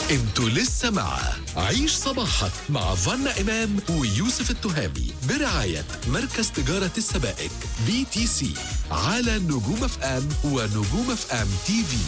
انتوا لسه مع عيش صباحك مع فنا إمام ويوسف التهامي برعاية مركز تجارة السبائك بي تي سي على نجوم اف ام ونجوم اف ام تي في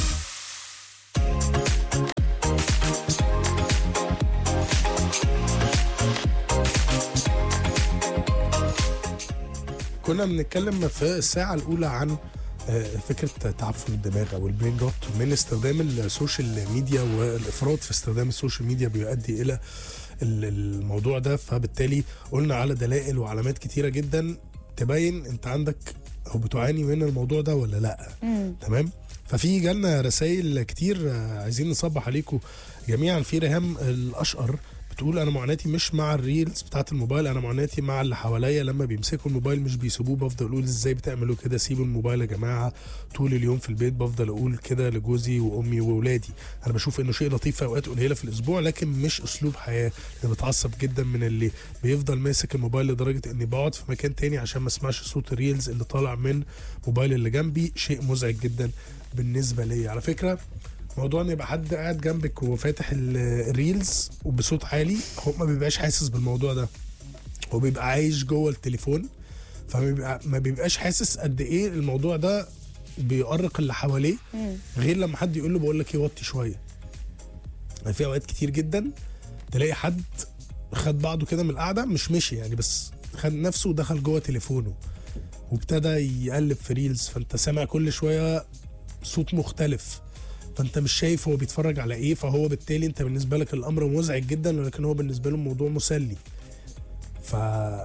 كنا بنتكلم في الساعة الأولى عن آه، فكرة تعفن الدماغ أو البرين روت من استخدام السوشيال ميديا والإفراط في استخدام السوشيال ميديا بيؤدي إلى ال- الموضوع ده فبالتالي قلنا على دلائل وعلامات كتيرة جدا تبين أنت عندك أو بتعاني من الموضوع ده ولا لأ تمام ففي جالنا رسائل كتير آه، عايزين نصبح عليكم جميعا في ريهام الاشقر بتقول انا معاناتي مش مع الريلز بتاعت الموبايل انا معاناتي مع اللي حواليا لما بيمسكوا الموبايل مش بيسيبوه بفضل اقول ازاي بتعملوا كده سيبوا الموبايل يا جماعه طول اليوم في البيت بفضل اقول كده لجوزي وامي واولادي انا بشوف انه شيء لطيف في اوقات قليله في الاسبوع لكن مش اسلوب حياه انا بتعصب جدا من اللي بيفضل ماسك الموبايل لدرجه اني بقعد في مكان تاني عشان ما اسمعش صوت الريلز اللي طالع من موبايل اللي جنبي شيء مزعج جدا بالنسبه لي على فكره موضوع ان يبقى حد قاعد جنبك وفاتح ال- الريلز وبصوت عالي هو ما بيبقاش حاسس بالموضوع ده هو بيبقى عايش جوه التليفون فما بيبقى ما بيبقاش حاسس قد ايه الموضوع ده بيؤرق اللي حواليه غير لما حد يقول له بقول لك ايه وطي شويه يعني في اوقات كتير جدا تلاقي حد خد بعضه كده من القعده مش مشي يعني بس خد نفسه ودخل جوه تليفونه وابتدى يقلب في ريلز فانت سامع كل شويه صوت مختلف فانت مش شايف هو بيتفرج على ايه فهو بالتالي انت بالنسبه لك الامر مزعج جدا ولكن هو بالنسبه له الموضوع مسلي ف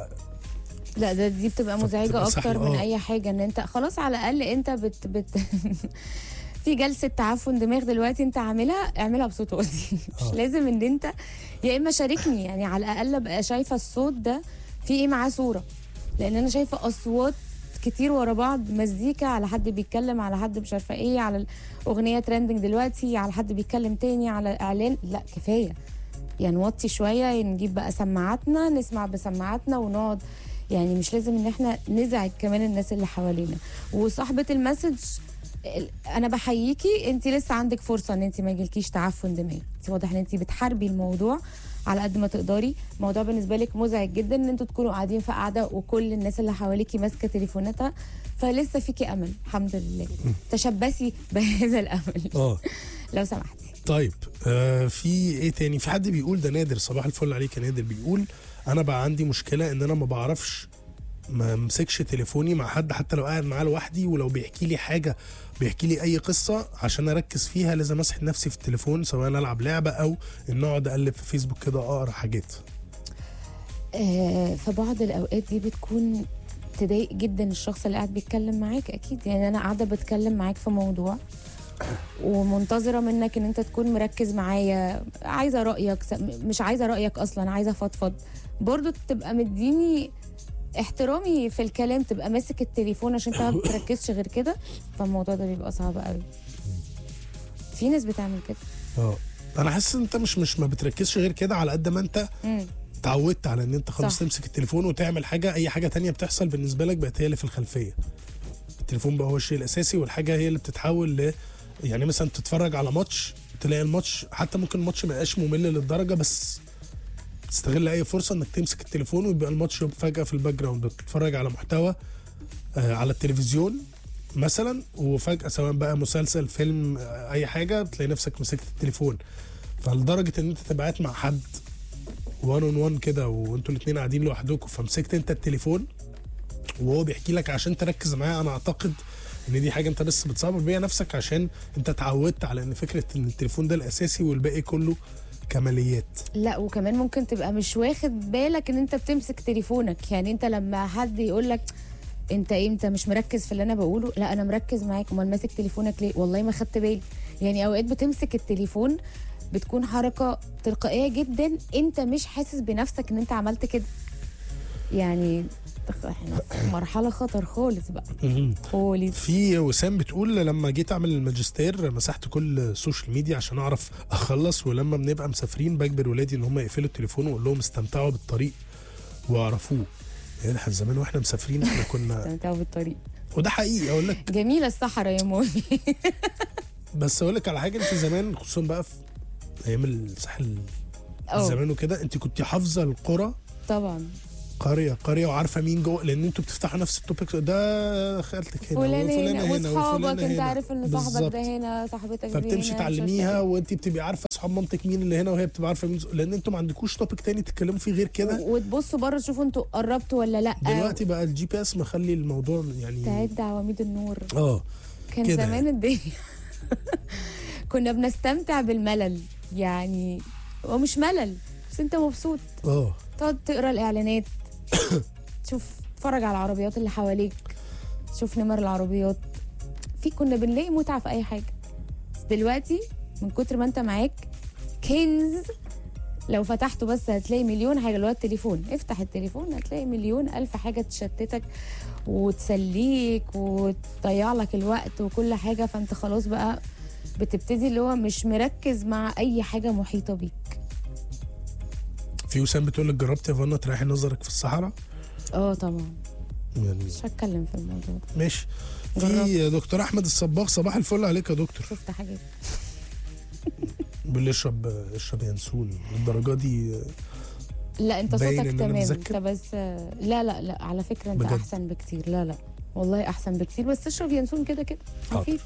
لا ده دي بتبقى فبتبقى مزعجه سهلة، اكتر من آه. اي حاجه ان انت خلاص على الاقل انت بت بت في جلسه تعفن دماغ دلوقتي انت عاملها اعملها بصوت واطي مش آه. لازم ان انت يا اما شاركني يعني على الاقل ابقى شايفه الصوت ده في ايه معاه صوره لان انا شايفه اصوات كتير ورا بعض مزيكا على حد بيتكلم على حد مش عارفه ايه على الاغنيه ترندنج دلوقتي على حد بيتكلم تاني على اعلان لا كفايه يعني نوطي شويه نجيب بقى سماعاتنا نسمع بسماعاتنا ونقعد يعني مش لازم ان احنا نزعج كمان الناس اللي حوالينا وصاحبه المسج ال- انا بحييكي انت لسه عندك فرصه ان انت ما يجيلكيش تعفن دماغ انت واضح ان انت بتحاربي الموضوع على قد ما تقدري الموضوع بالنسبه لك مزعج جدا ان انتوا تكونوا قاعدين في قعده وكل الناس اللي حواليكي ماسكه تليفوناتها فلسه فيكي امل الحمد لله تشبثي بهذا الامل اه لو سمحتي طيب آه في ايه تاني في حد بيقول ده نادر صباح الفل عليك يا نادر بيقول انا بقى عندي مشكله ان انا ما بعرفش ما امسكش تليفوني مع حد حتى لو قاعد معاه لوحدي ولو بيحكي لي حاجه بيحكي لي اي قصه عشان اركز فيها لازم اسحب نفسي في التليفون سواء العب لعبه او ان اقعد اقلب في فيسبوك كده اقرا حاجات آه، في بعض الاوقات دي بتكون تضايق جدا الشخص اللي قاعد بيتكلم معاك اكيد يعني انا قاعده بتكلم معاك في موضوع ومنتظره منك ان انت تكون مركز معايا عايزه رايك س- مش عايزه رايك اصلا عايزه افضفض برضو تبقى مديني احترامي في الكلام تبقى ماسك التليفون عشان انت ما بتركزش غير كده فالموضوع ده بيبقى صعب قوي في ناس بتعمل كده اه انا حاسس ان انت مش مش ما بتركزش غير كده على قد ما انت مم. اتعودت على ان انت خلاص صح. تمسك التليفون وتعمل حاجه اي حاجه تانية بتحصل بالنسبه لك بقت هي اللي في الخلفيه التليفون بقى هو الشيء الاساسي والحاجه هي اللي بتتحول ل يعني مثلا تتفرج على ماتش تلاقي الماتش حتى ممكن الماتش ما يبقاش ممل للدرجه بس تستغل اي فرصه انك تمسك التليفون ويبقى الماتش فجاه في الباك جراوند بتتفرج على محتوى آه على التلفزيون مثلا وفجاه سواء بقى مسلسل فيلم آه اي حاجه بتلاقي نفسك مسكت التليفون فلدرجه ان انت تبقى قاعد مع حد وان اون وان كده وانتوا الاثنين قاعدين لوحدكم فمسكت انت التليفون وهو بيحكي لك عشان تركز معاه انا اعتقد ان دي حاجه انت بس بتصبر بيها نفسك عشان انت اتعودت على ان فكره ان التليفون ده الاساسي والباقي كله كماليات لا وكمان ممكن تبقى مش واخد بالك ان انت بتمسك تليفونك يعني انت لما حد يقول لك انت ايه انت مش مركز في اللي انا بقوله لا انا مركز معاك امال ماسك تليفونك ليه والله ما خدت بالي يعني اوقات بتمسك التليفون بتكون حركه تلقائيه جدا انت مش حاسس بنفسك ان انت عملت كده يعني احنا في مرحله خطر خالص بقى خالص في وسام بتقول لما جيت اعمل الماجستير مسحت كل السوشيال ميديا عشان اعرف اخلص ولما بنبقى مسافرين بجبر ولادي ان هم يقفلوا التليفون واقول لهم استمتعوا بالطريق واعرفوه يعني احنا زمان واحنا مسافرين احنا كنا استمتعوا بالطريق وده حقيقي اقول لك جميله الصحراء يا موني بس اقول لك على حاجه انت زمان خصوصا بقى في ايام الساحل اه زمان وكده انت كنت حافظه القرى طبعا قريه قريه وعارفه مين جوه لان انتوا بتفتحوا نفس التوبيك ده خالتك هنا فلان وفلانة هنا واصحابك وفلانة انت هنا. عارف ان صاحبك بالظبط. ده هنا صاحبتك دي فبتمشي هنا، مش عارفة تعلميها ايه. وانت بتبقي عارفه اصحاب مامتك مين اللي هنا وهي بتبقى عارفه مين لان انتوا ما عندكوش توبيك تاني تتكلموا فيه غير كده وتبصوا بره تشوفوا انتوا قربتوا ولا لا دلوقتي بقى الجي بي اس مخلي الموضوع يعني تعد عواميد النور اه كان كده زمان يعني. الدنيا كنا بنستمتع بالملل يعني هو مش ملل بس انت مبسوط اه تقعد تقرا الاعلانات تشوف تتفرج على العربيات اللي حواليك تشوف نمر العربيات في كنا بنلاقي متعه في اي حاجه بس دلوقتي من كتر ما انت معاك كنز لو فتحته بس هتلاقي مليون حاجه اللي هو التليفون افتح التليفون هتلاقي مليون الف حاجه تشتتك وتسليك وتضيع لك الوقت وكل حاجه فانت خلاص بقى بتبتدي اللي هو مش مركز مع اي حاجه محيطه بيك في وسام بتقول لك جربت يا فانا تريحي نظرك في الصحراء اه طبعا يعني مش هتكلم في الموضوع ده ماشي في دكتور احمد الصباغ صباح الفل عليك يا دكتور شفت حاجات بيقول لي اشرب اشرب ينسون للدرجه دي لا انت باين صوتك إن أنا تمام مذاكر؟ انت بس لا لا لا على فكره انت بجد؟ احسن بكتير لا لا والله احسن بكتير بس اشرب ينسون كده كده حاضر. خفيف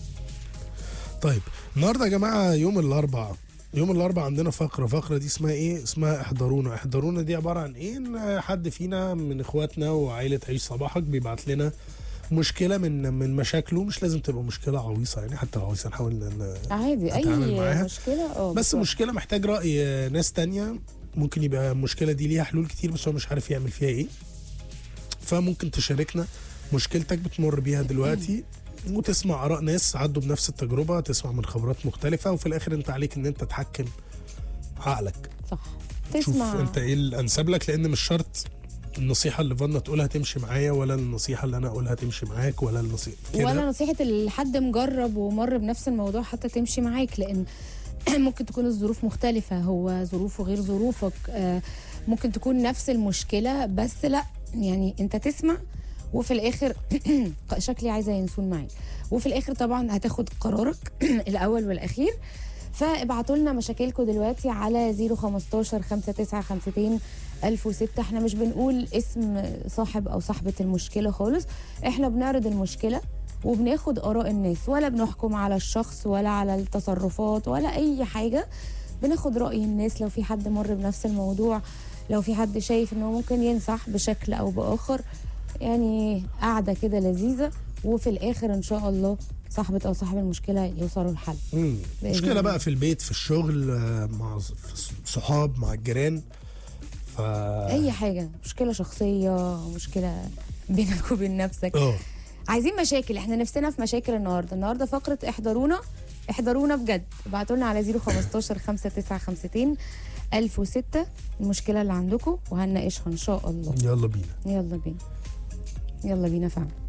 طيب النهارده يا جماعه يوم الاربعاء يوم الاربعاء عندنا فقره فقره دي اسمها ايه اسمها احضرونا احضرونا دي عباره عن ايه ان حد فينا من اخواتنا وعائله عيش صباحك بيبعت لنا مشكله من من مشاكله مش لازم تبقى مشكله عويصه يعني حتى لو عويصه نحاول ن- عادي أتعامل معاها. اي مشكله اه بس بالظبط. مشكله محتاج راي ناس تانية ممكن يبقى المشكله دي ليها حلول كتير بس هو مش عارف يعمل فيها ايه فممكن تشاركنا مشكلتك بتمر بيها دلوقتي وتسمع اراء ناس عدوا بنفس التجربه تسمع من خبرات مختلفه وفي الاخر انت عليك ان انت تحكم عقلك صح شوف تسمع انت ايه الانسب لك لان مش شرط النصيحه اللي فانا تقولها تمشي معايا ولا النصيحه اللي انا اقولها تمشي معاك ولا النصيحه كده ولا نصيحه اللي حد مجرب ومر بنفس الموضوع حتى تمشي معاك لان ممكن تكون الظروف مختلفه هو ظروفه غير ظروفك آه، ممكن تكون نفس المشكله بس لا يعني انت تسمع وفي الاخر شكلي عايزه ينسون معاك وفي الاخر طبعا هتاخد قرارك الاول والاخير فابعتوا لنا مشاكلكم دلوقتي على 015 5952 1006 احنا مش بنقول اسم صاحب او صاحبه المشكله خالص احنا بنعرض المشكله وبناخد اراء الناس ولا بنحكم على الشخص ولا على التصرفات ولا اي حاجه بناخد راي الناس لو في حد مر بنفس الموضوع لو في حد شايف انه ممكن ينصح بشكل او باخر يعني قاعده كده لذيذه وفي الاخر ان شاء الله صاحبه او صاحب المشكله يوصلوا لحل مم. بإذن مشكله الله. بقى في البيت في الشغل آه، مع ص- صحاب مع الجيران ف اي حاجه مشكله شخصيه مشكله بينك وبين نفسك اه عايزين مشاكل احنا نفسنا في مشاكل النهارده النهارده فقره احضرونا احضرونا بجد ابعتوا لنا على 015 5952 1006 المشكله اللي عندكم وهنناقشها ان شاء الله يلا بينا يلا بينا يلا بينا فعلا